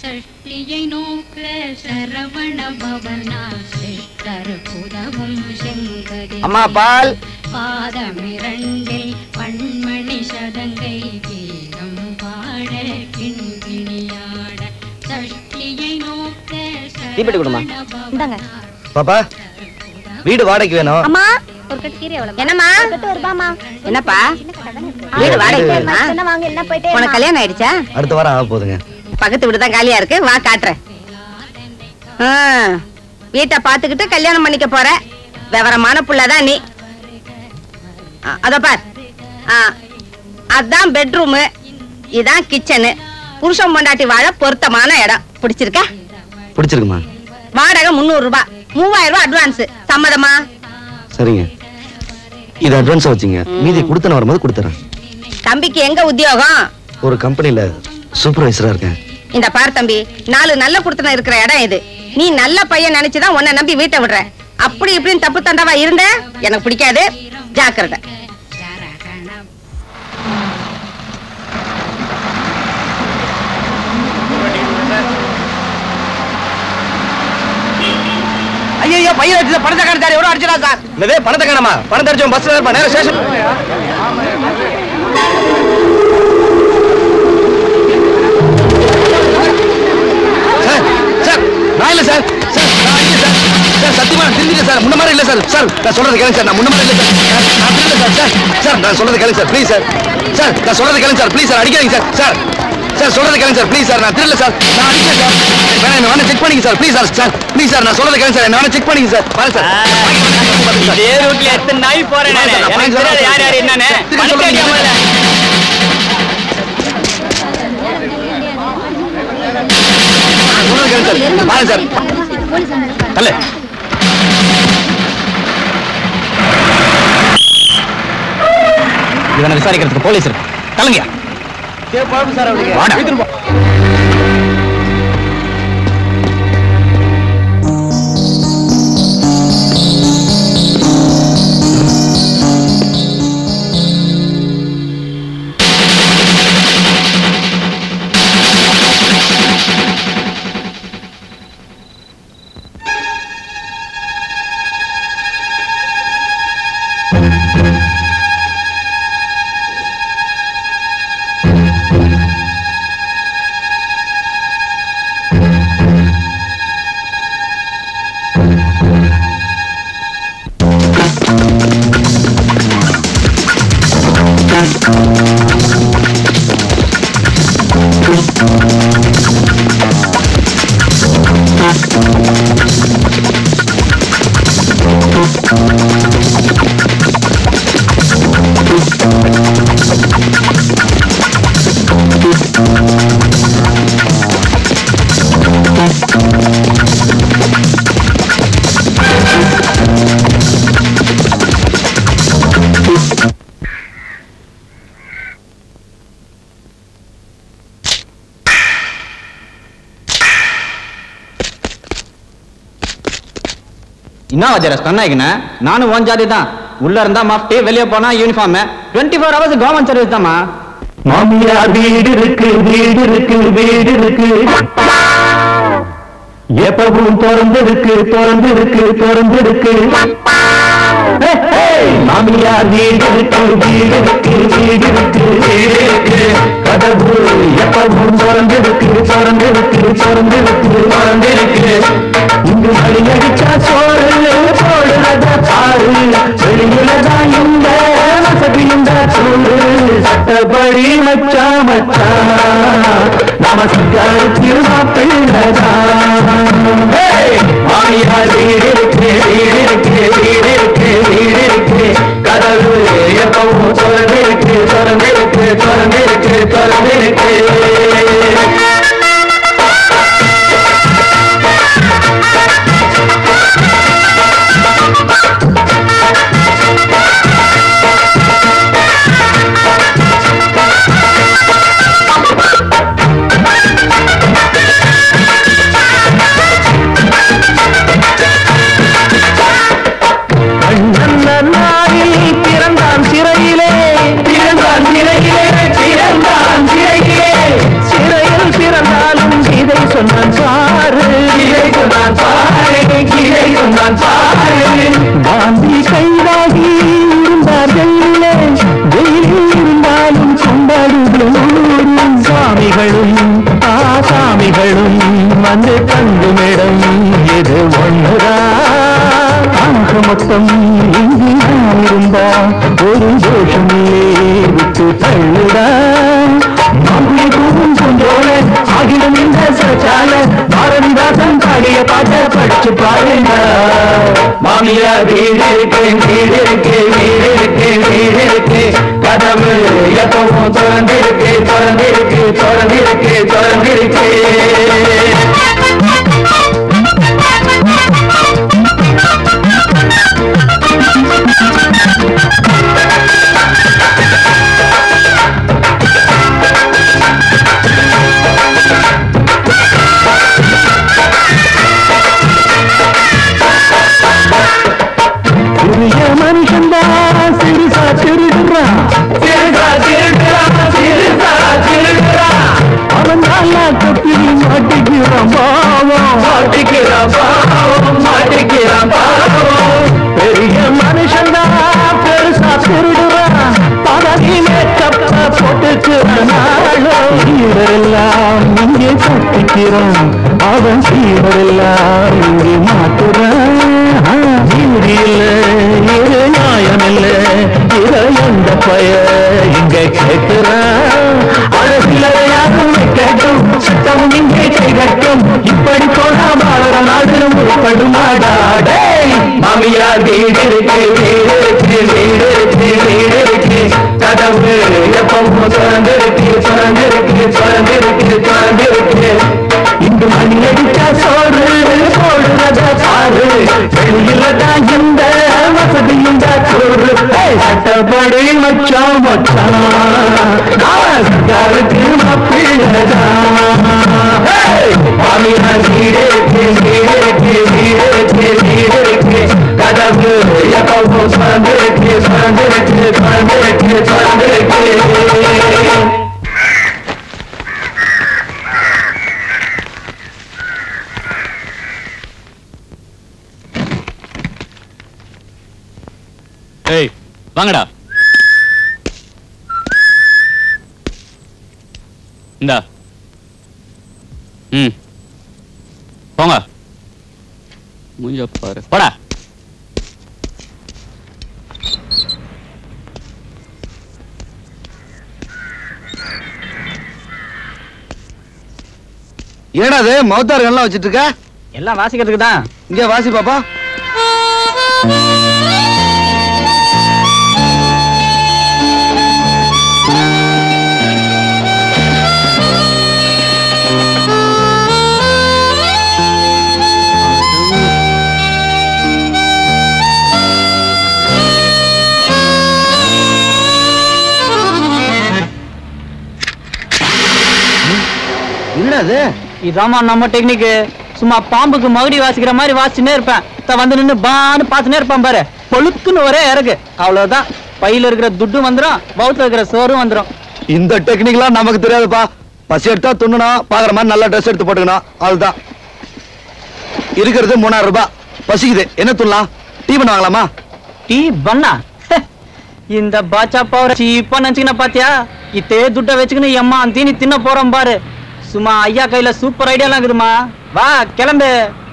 சஷ்டியை நோக்க சரவண பவனா சிஷ்டர் புதவும் செங்கதி அம்மா, பால். பாதமிரண்டில் பண்மணி சதங்கை கீதம் பாட கிண்கிணியாட சஷ்டியை நோக்க தீப்பெட்டி கொடும்மா. இந்தாங்க பாப்பா வீடு வாடகைக்கு வேணும் அம்மா ஒரு கட்டு கீரை எவ்வளவு என்னம்மா கட்டு ஒரு ரூபாமா என்னப்பா வீடு வாடகைக்கு வேணுமா? என்ன வாங்க என்ன போயிட்டே உனக்கு கல்யாணம் ஆயிடுச்சா அடுத்த வாரம் ஆக போகுதுங்க பக்கத்து வீடு தான் காலியா இருக்கு வா காட்டுறேன் ஆ, வீட்டை பார்த்துக்கிட்டு கல்யாணம் பண்ணிக்க போற விவரமான புள்ளதான் நீ ஆ, அதோ பார் ஆ, அதான் பெட்ரூமு இதான் கிச்சனு புருஷன் பொண்டாட்டி வாழ பொருத்தமான இடம் பிடிச்சிருக்கா பிடிச்சிருக்குமா வாடகை முந்நூறு ரூபாய் மூவாயிரம் ரூபாய் அட்வான்ஸ் சம்மதமா சரிங்க இது அட்வான்ஸா வச்சுங்க மீதி கொடுத்தன வரும்போது கொடுத்துறேன் தம்பிக்கு எங்க உத்தியோகம் ஒரு கம்பெனில சூப்பர்வைசரா இருக்கேன் இந்த பார் தம்பி நாலு நல்ல குடுத்தனம் இருக்கிற இடம் இது நீ நல்ல பையன் நினைச்சுதான் உன்னை நம்பி வீட்டை விடுற அப்படி இப்படின்னு தப்பு தண்டாவா இருந்த எனக்கு பிடிக்காது ஜாக்கிரதை ஐயோ பையன் அடிச்ச பணத்தை காணிச்சாரு எவ்வளவு அடிச்சடா சார் இதே பணத்தை காணமா பணத்தை அடிச்சோம் பஸ்ல இருப்பா நேரம் ஸ்டேஷன் சார் சார் நான் இல்ல சார் சார் நான் அடிக்கல சார் சார் சத்தியமா திருந்திட்டேன் சார் முன்ன மாதிரி இல்ல சார் சார் நான் சொல்றது கேளுங்க சார் நான் முன்ன மாதிரி இல்ல சார் நான் திருடல சார் சார் சார் நான் சொல்றது கேளுங்க சார் ப்ளீஸ் சார் சார் நான் சொல்றது கேளுங்க சார் ப்ளீஸ் சார் அடிக்காதீங்க சார் சார் சார் சொல்றது கேளுங்க சார் ப்ளீஸ் சார் நான் திருடல சார் நான் அடிக்கல சார் வேணா என்ன வேணா செக் பண்ணிங்க sir please sir sir please sir நான் சொல்றது கேளுங்க சார் என்ன வேணா செக் பண்ணிங்க சார் பாருங்க சார் இதே ரூட்ல எத்தனை நாய் போறேன் நானு எனக்கு தெரியாது யார் யார் என்னன்னு பணத்தை அடிக்காம இல்ல. சொல்றது கேளுங்க சார் பாருங்க சார் அல்ல இவனை விசாரிக்கிறதுக்கு போலீஸ் இருக்கு கலங்க வாடா. என்ன வஜர சொன்னாய்க்குண்ணே நானும் ஓன் ஜாதி தான் உள்ள இருந்தா மஃப்டி வெளியே போனா uniform twenty four hours government service தான்மா மாமியார் வீடு இருக்கு வீடு இருக்கு வீடு இருக்கு எப்பவும் திறந்து இருக்கு திறந்து இருக்கு திறந்து இருக்கு ஹே, ஹே! மாமியார் வீடு இருக்கு வீடு இருக்கு வீடு இருக்கு வீடு இருக்கு கதவு எப்பவும் திறந்து இருக்கு திறந்து இருக்கு திறந்து இருக்கு திறந்து இருக்கு இங்கு வழி அடிச்சா சோறு போடுறத பாரு வெளியில தான் இந்த வசதி இந்த சூடு சட்டப்படி மச்சா மச்சா நாம சிங்காரத்து மாப்பிள்ளதான் மாமியார் வீடு இருக்கு வீடு இருக்கு வீடு இருக்கு வீடு இருக்கு கதவு எப்பவும் திறந்து இருக்கு திறந்து இருக்கு திறந்து இருக்கு திறந்து இருக்கு மொத்தம் இங்கு நான் இருந்தா ஒரு தோஷமில்லே விட்டு தள்ளுடா மாங்குடி பூவும் கொண்டோட ஆகிடும் இந்த சச்சால பாரதிதாசன் பாடிய பாட்ட படிச்சு பாருங்க மாமியா வீடு இருக்கு வீடு இருக்கு வீடு இருக்கு வீடு இருக்கு கதவு எப்பவும் திறந்திருக்கு திறந்திருக்கு திறந்திருக்கு திறந்திருக்கு புதிய மனுஷன்டா சிறுசா திருடுறான் சிறுசா திருடுறான் சிறுசா திருடுறான் அவன் நல்லா கப்பில் மாட்டிக்கிறான் பாவம் மாட்டிக்கிறான் பாவம் மாட்டிக்கிறான் பாவம் பெரிய மனுஷன்டா பெருசா திருடுறான் பதவி மேக்கப்ப போட்டுக்கிறான் சீடரெல்லாம் இங்கே கட்டிக்கிறான் அவன் சீடரெல்லாம் இங்கே மாட்டுறான் நீதி இல்ல இது நியாயம் இல்ல இத எந்த பய இங்க கேட்கிறான் அரசியல யாரும் கேட்கும் சட்டம் இங்கே கைகட்டும் இப்படி போனா பாரத நாடு உருப்படுமாடாடே மாமியார் வீடு இருக்கு வீடு இருக்கு வீடு இருக்கு வீடு இருக்கு கதவு எப்பவும் திறந்திருக்கு திறந்திருக்கு திறந்திருக்கு திறந்திருக்கு இங்கு மணி அடிச்சா சோறு போடுறத பாரு வெளியில தான் இந்த வசதி இந்த சோறு ஏய், சட்டப்படி மச்சான் மச்சான் நான் சர்க்காருக்கு மப்பிள்ளதான் மாமியார் வீடு இருக்கு வீடு இருக்கு வீடு இருக்கு வீடு இருக்கு கதவு எப்பவும் திறந்திருக்கு திறந்திருக்கு திறந்திருக்கு திறந்திருக்கு ஏய் வாங்கடா இந்தா ம் போங்க மூஞ்ச பாரு போடா ஏடா அது மௌத்தார்கள்லாம் வச்சிட்டு இருக்க எல்லாம் வாசிக்கிறதுக்கு தான் இங்க வாசி பாப்பா என்னடா அது இதாம்மா நம்ம டெக்னிக்கு சும்மா பாம்புக்கு மகுடி வாசிக்கிற மாதிரி வாசிச்சுனே இருப்பேன் த வந்து நின்னு பான்னு பார்த்துனே இருப்பான் பாரு பொழுக்குன்னு ஒரே இறகு அவ்வளவுதான் பையில இருக்கிற துட்டு வந்துரும் பௌத்துல இருக்கிற சோறும் வந்துரும் இந்த டெக்னிக்லாம் நமக்கு தெரியாதுப்பா பசி எடுத்தா துண்ணணும் பாக்குற மாதிரி நல்ல ட்ரெஸ் எடுத்து போட்டுக்கணும் அதுதான் இருக்கிறது மூணாயிரம் ரூபாய் பசிக்குது என்ன துண்ணலாம் டீ பண்ண வாங்கலாமா டீ பண்ணா இந்த பாச்சா பவர் சீப்பா நினைச்சுக்கின பாத்தியா இத்தே துட்ட வச்சுக்கின்னு எம்மா தீனி தின்ன போறோம் பாரு சும்மா ஐயா கையில சூப்பர் ஐடியாலாம் இருக்குதுமா வா கிளம்பு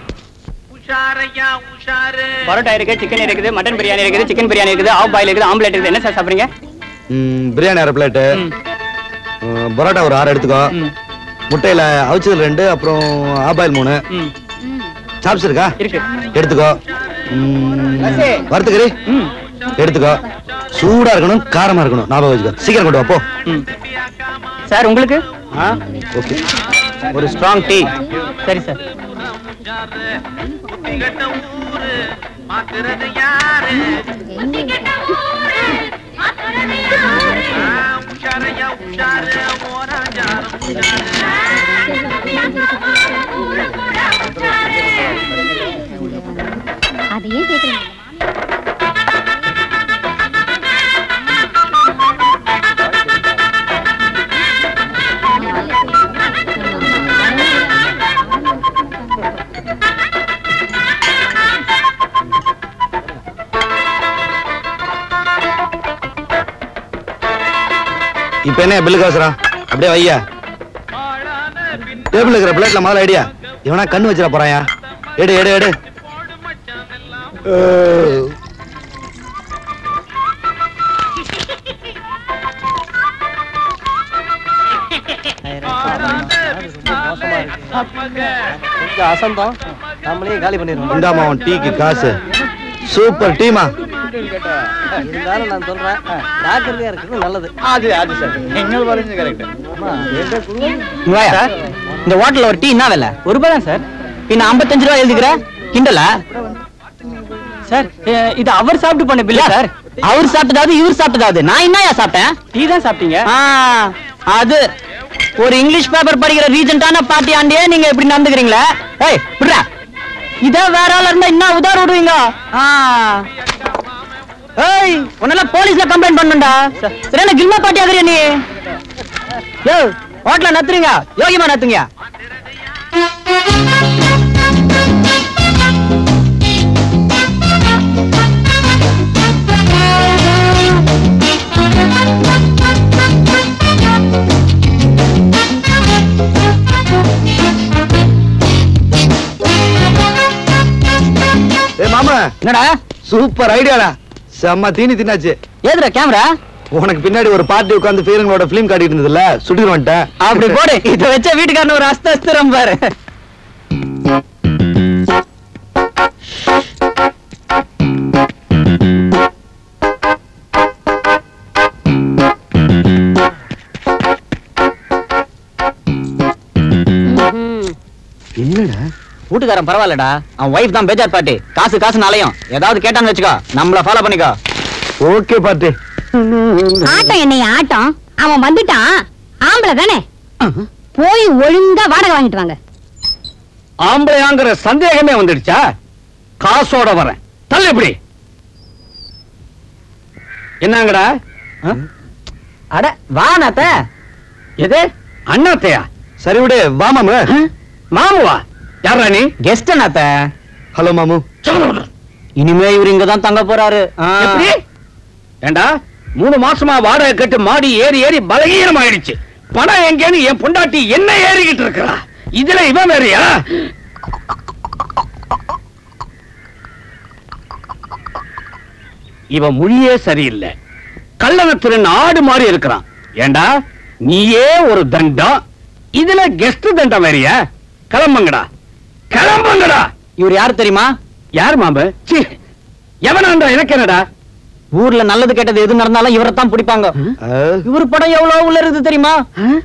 பரோட்டா இருக்கு சிக்கன் இருக்குது மட்டன் பிரியாணி இருக்குது சிக்கன் பிரியாணி இருக்குது ஆஃப் பாயில் இருக்குது ஆம்லேட் இருக்குது என்ன சார் சாப்பிடுறீங்க ம், பிரியாணி அரை பிளேட்டு பரோட்டா ஒரு ஆறு எடுத்துக்கோ ம். முட்டையில அவிச்சது ரெண்டு அப்புறம் ஆபாயில் மூணு ம் சாப்ஸ் இருக்கா இருக்கு எடுத்துக்கோ ம், பஸ்ஸு. வறுத்துக்கறி ம் எடுத்துக்கோ சூடா இருக்கணும் காரமா இருக்கணும் ஞாபகம் வச்சுக்கோ சீக்கிரம் கொண்டு வா போ ம் சார் உங்களுக்கு ஓகே ஒரு ஸ்ட்ராங் டீ சரி சார் அதையே கேக்குறீங்க இப்ப என்ன பில்லுக்கு அவசரம் அப்படியே வையா டேபிள் இருக்கிற பிளேட்ல முதல்ல ஐடியா இவனா கண்ணு வச்சிட போறாயா எடு எடு எடு கொஞ்சம் அசந்தம் நம்மளே காலி பண்ணிடுவோம் இந்தாமா உன் டீக்கு காசு சூப்பர் டீமா இருந்தாலும் நான் சொல்றேன் ஜாக்கிரதையா இருக்கிறது நல்லது அது அது சார் எங்கள் வரைஞ்சு கரெக்ட் சார் இந்த ஹோட்டல்ல ஒரு டீ என்ன விலை ஒரு ரூபாய் தான் சார் பின்ன ஐம்பத்தஞ்சு ரூபா எழுதிக்கிற கிண்டலா சார் அஹ், இது அவர் சாப்பிட்டு பண்ண பில்லா சார் அவர் சாப்பிட்டதாவது இவர் சாப்பிட்டதாவது நான் என்னயா சாப்பிட்டேன் டீ தான் சாப்பிட்டீங்க அது ஒரு இங்கிலீஷ் பேப்பர் படிக்கிற ரீஜென்டான பார்ட்டி ஆண்டியே நீங்க இப்படி நடந்துக்கிறீங்களா ஏய் விடுறா இதே வேற ஆளா இருந்தா என்ன உதார விடுவீங்க ஆ. ஏய் உன்னெல்லாம் போலீஸ்ல கம்ப்ளைண்ட் பண்ணுண்டா சரியான கில்மா பார்ட்டி ஆகுறியா நீ யோ ஹோட்டல நத்துறீங்க யோகியமா நத்துங்க ஏ மாமா என்னடா சூப்பர் ஐடியாடா செம்ம தீனி தின்னாச்சு ஏதுடா கேமரா உனக்கு பின்னாடி ஒரு பார்ட்டி உட்கார்ந்து ஃபீலிங்களோட ஃபிலிம் காட்டிட்டு இருந்ததுல சுட்டிட்டு வந்துட்டேன் அப்படி போடு இத வச்ச வீட்டுக்காரன் ஒரு அஸ்த அஸ்திரம் பாரு என்னடா வீட்டுக்காரன் பரவாயில்லடா அவன் ஒய்ஃப் தான் பேஜார் பாட்டி காசு காசு நாளையும் ஏதாவது கேட்டான்னு வச்சுக்கோ நம்மள ஃபாலோ பண்ணிக்கோ ஓகே பார்ட்டி ஆட்டம் என்னைய ஆட்டம் அவன் வந்துட்டான் ஆம்பளை தானே போய் ஒழுங்கா வாடகை வாங்கிட்டு வாங்க ஆம்பளையாங்கிற சந்தேகமே வந்துடுச்சா காசோட வரேன் தள்ளு இப்படி என்னங்கடா அட வா நாத்த எது அண்ணாத்தையா சரி விடு வா மாமு மாமுவா யாரா நீ கெஸ்ட் நாத்த ஹலோ மாமு இனிமே இவர் இங்க தான் தங்க போறாரு ஆ. எப்படி ஏண்டா மூணு மாசமா வாடகை கட்டு மாடி ஏறி ஏறி பலகீனம் ஆயிடுச்சு பணம் எங்கேன்னு என் பொண்டாட்டி என்ன ஏறிக்கிட்டு இருக்கா இதுல இவன் வேறயா இவன் மொழியே சரியில்லை கள்ளனத்திறன் ஆடு மாதிரி இருக்கிறான் ஏண்டா நீயே ஒரு தண்டம் இதுல கெஸ்ட் தண்டம் வேறயா கிளம்புங்கடா கிளம்புங்கடா இவர் யாரு தெரியுமா யார் மாம்பு சி எவனாண்டா எனக்கு என்னடா ஊர்ல நல்லது கெட்டது எது நடந்தாலும் இவரை தான் பிடிப்பாங்க இவர் படம் எவ்வளவு உள்ள இருக்குது தெரியுமா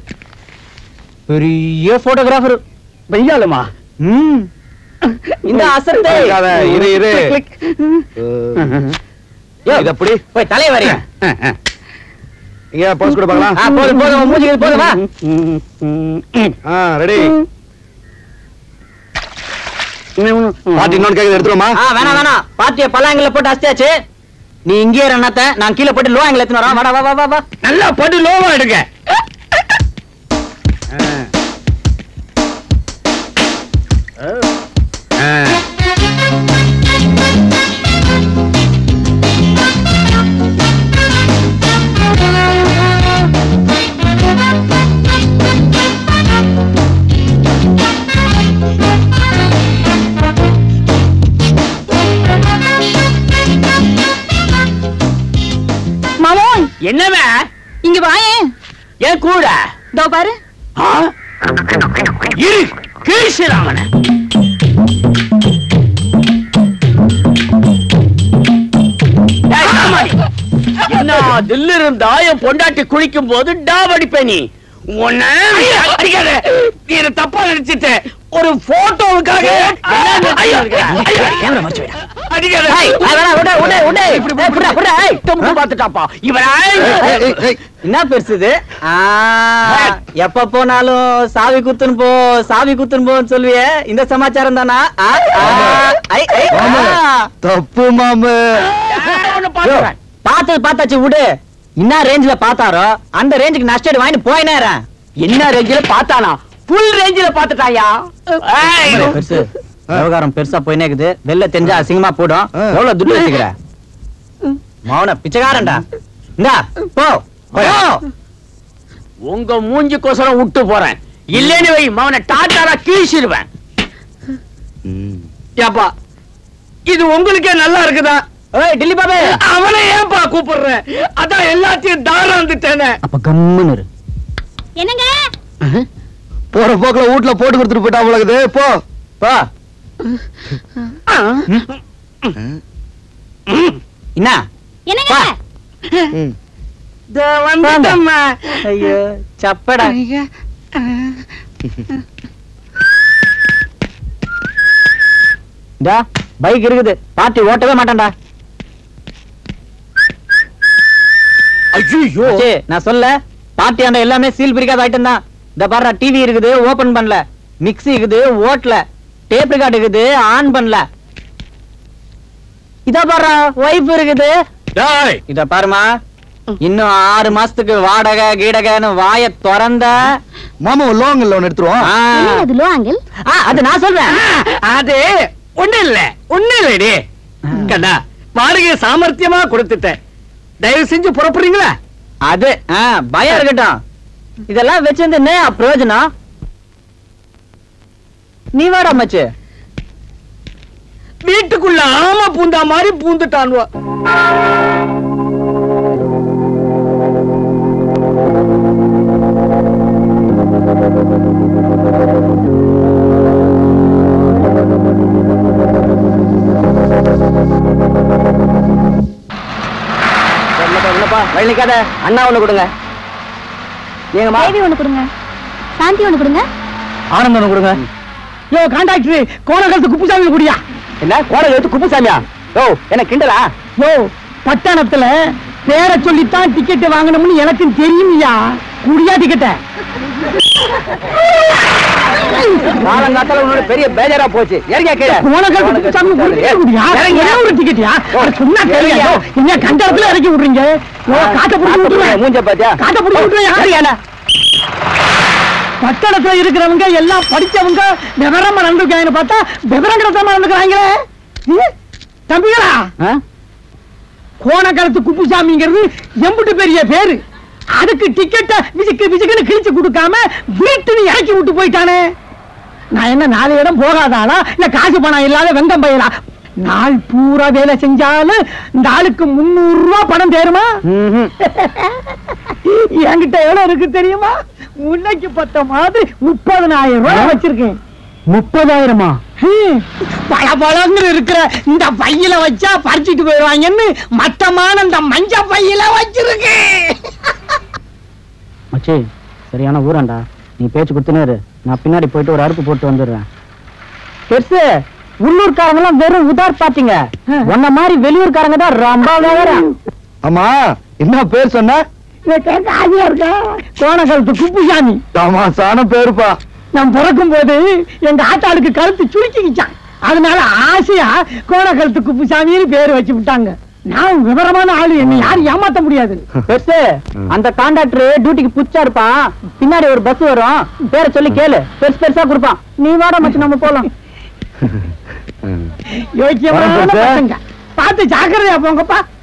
பெரிய போட்டோகிராஃபர் வெய்யாலுமா ம் இந்த அசத்தை இருக்காத, இரு, இரு. யோ, இது அப்படி போய் தலைய வரைய இங்க போஸ் கூட பார்க்கலாம் ஆ, போதும் போதும் உன் மூஞ்சிக்கு போதும் வா ஆ ரெடி பார்ட்டி இன்னொன்னு கேக்குது எடுத்துருமா ஆ வேணாம் வேணாம் பாத்திய பல்லாங்கில போட்டு அஸ்தியாச்சு நீ இங்கே ரெண்ணாத்த நான் கீழே போட்டு லோ ஆங்கில எடுத்துன்னு வரோம் வாடா வா வா வா வா நல்லா படு லோவா எடுங்க மாமோன் என்னவே இங்க வாயேன் ஏன் கூட இதோ பாரு ஆ? இரு கீழ்ச்சிராமன என்ன தில்லு இருந்தா என் பொண்டாட்டி குளிக்கும் போது டாப் அடிப்ப நீ உன்ன அடிக்காத நீ என்ன தப்பா நினைச்சிட்ட ஒரு போட்டோவுக்காக கேமரா மறைச்சு வைடா. அடிக்காத ஏய், ஏய், வேணாம், விடு, விடு, விடு. இப்படி ஏய், புடுடா, புடுடா, ஏய். தொம்பு பார்த்துட்டாப்பா இவன் என்ன பெருசு இது ஆ, எப்ப போனாலும் சாவி குத்துன்னு போ சாவி குத்துன்னு போன்னு சொல்லுவியே இந்த சமாச்சாரம் தானா ஆ, ஆ, ஐ, ஐ, மாமா. ஆ. தப்பு மாமு பாத்துறேன் பார்த்தது பார்த்தாச்சு விடு என்ன ரேஞ்சில பார்த்தாரோ அந்த ரேஞ்சுக்கு நஷ்டம் வாங்கிட்டு போயினேறேன் என்ன ரேஞ்சில பார்த்தானா ஃபுல் ரேஞ்சில பார்த்துட்டாயா பெருசு விவகாரம் பெருசா போயினே இருக்குது வெளில தெரிஞ்சா அசிங்கமா போடும் ஆ. எவ்வளவு துட்டு வச்சுக்கிற மௌன பிச்சைக்காரன்டா இந்தா போ போ. உங்க மூஞ்சிக்கோசரம் விட்டு போறேன் இல்லேன்னு வை மவனை டாட்டாரா கீழ்ச்சிருவேன் ஏப்பா இது உங்களுக்கே நல்லா இருக்குதா ஏய் டில்லி பாபு அவனை ஏன்பா கூப்பிடுற அதான் எல்லாத்தையும் தாரம் வந்துட்டேனே அப்ப கம்முன்னு இரு. என்னங்க போற போக்குல வீட்டுல போட்டு கொடுத்துட்டு போயிட்டா உங்களுக்கு போ போ என்ன என்னங்க வா. ம். இதோ வந்துட்டேம்மா ஐயோ சப்படா டா பைக் இருக்குது பாட்டி ஓட்டவே மாட்டான்டா ஐயோ சே நான் சொல்ல பாட்டி ஆண்ட எல்லாமே சீல் பிரிக்காத ஐட்டம் தான் இந்த பாரு டிவி இருக்குது ஓபன் பண்ணல மிக்ஸி இருக்குது ஓட்டல டேப் ரெக்கார்ட் இருக்குது ஆன் பண்ணல இத பாரு வைஃப் இருக்குது டேய் இத பாருமா இன்னும் ஆறு மாசத்துக்கு வாடகை கீடகைன்னு வாய திறந்த மாமா லோங் இல்ல ஒன்னு எடுத்துருவோம் ஆ. என்னங்க அது லோ ஆங்கிள் ஆ, அது நான் சொல்றேன் அது ஒண்ணு இல்ல ஒண்ணு இல்லடி கண்ணா வாடகை சாமர்த்தியமா கொடுத்துட்டேன் தயவு செஞ்சு புறப்படுறீங்களா அது ஆ, பயம் இருக்கட்டும் இதெல்லாம் வச்சிருந்து என்ன பிரயோஜனம் நீ வாடா மச்சு வீட்டுக்குள்ள ஆமா பூந்தா மாதிரி பூந்துட்டான்வா இல்லப்பா இல்லப்பா வழி நிக்காத அண்ணா ஒண்ணு கொடுங்க நீங்கம்மா தேவி ஒண்ணு கொடுங்க சாந்தி ஒண்ணு கொடுங்க ஆனந்த் ஒண்ணு கொடுங்க யோ காண்டாக்டர் கோணகலத்து குப்புசாமி குடியா என்ன கோடை எடுத்து குப்புசாமியா ஓ என்ன கிண்டலா யோ பட்டணத்துல பேரை சொல்லித்தான் டிக்கெட் வாங்கணும்னு எனக்கு தெரியும்யா குடியா டிக்கெட்ட காலங்காத்தால உன்னோட பெரிய பேஜரா போச்சு இறங்கியா கீழே கோணகலத்து குப்புசாமி குடியா இறங்கியா? ஒரே ஒரு டிக்கெட்டியா சொன்னா தெரியா என்ன கண்டத்துல இறக்கி விடுறீங்க யோ காட்ட பிடிச்சி விட்டுருவேன் மூஞ்ச பாத்தியா காட்ட பிடிச்சி விட்டுருவேன் இறங்கியாண்ணா. பட்டணத்துல இருக்கிறவங்க எல்லாம் படிச்சவங்க விவரமா நடந்துருக்காங்கன்னு பார்த்தா விவரம் கிடத்தாம நடந்துக்கிறாங்களே ஈ, தம்பிகளா ஆ? கோணக்கலத்து குப்புசாமிங்கிறது எம்புட்டு பெரிய பேரு அதுக்கு டிக்கெட்ட விஜிக்கு விஜிக்குன்னு கிழிச்சு கொடுக்காம வீட்டுன்னு இறக்கி விட்டு போயிட்டானே நான் என்ன நாலு இடம் போகாதாளா இல்ல காசு பணம் இல்லாத வெங்கம் பயிரா நாள் பூரா வேலை செஞ்சாலும் இந்த ஆளுக்கு முன்னூறு ரூபாய் பணம் தேருமா ம்ஹும். என்கிட்ட எவ்வளவு இருக்கு தெரியுமா முன்னைக்கு பத்த மாதிரி முப்பதனாயிரம் ரூபாய் வச்சிருக்கேன் முப்பதாயிரமா பல பழங்கிற இருக்கிற இந்த பையில வச்சா பறிச்சிட்டு போயிடுவாங்கன்னு மட்டமான இந்த மஞ்ச பையில வச்சிருக்கேன் மச்சி சரியான ஊராண்டா நீ பேச்சு கொடுத்துனே இரு நான் பின்னாடி போயிட்டு ஒரு அறுப்பு போட்டு வந்துடுறேன் பெருசு உள்ளூர்காரங்க எல்லாம் வெறும் உதார் பாத்தீங்க உன்ன மாதிரி வெளியூர்காரங்க தான் ரொம்ப வேற ஆமா என்ன பேர் சொன்ன இதை கேட்க ஆசையா இருக்கா கோணக்கழுத்து குப்புசாமி தமாசான பேருப்பா நான் பிறக்கும் போது எங்க ஆத்தாளுக்கு கழுத்து சுருக்கிக்கிச்சான் அதனால ஆசையா கோணக்கழுத்து குப்புசாமின்னு பேர் வச்சு விட்டாங்க நான் விவரமான ஆளு என்னை யாரும் ஏமாத்த முடியாது பெருசு அந்த கான்ட்ராக்டர் டியூட்டிக்கு புச்சா இருப்பான் பின்னாடி ஒரு பஸ் வரும் பேரை சொல்லி கேளு பெருசு பெருசா கொடுப்பான் நீ வாடா மச்சி நம்ம போலாம் யோக்கியமான வரேன் பெருசு. பசங்க பார்த்து ஜாக்கிரதையா போங்கப்பா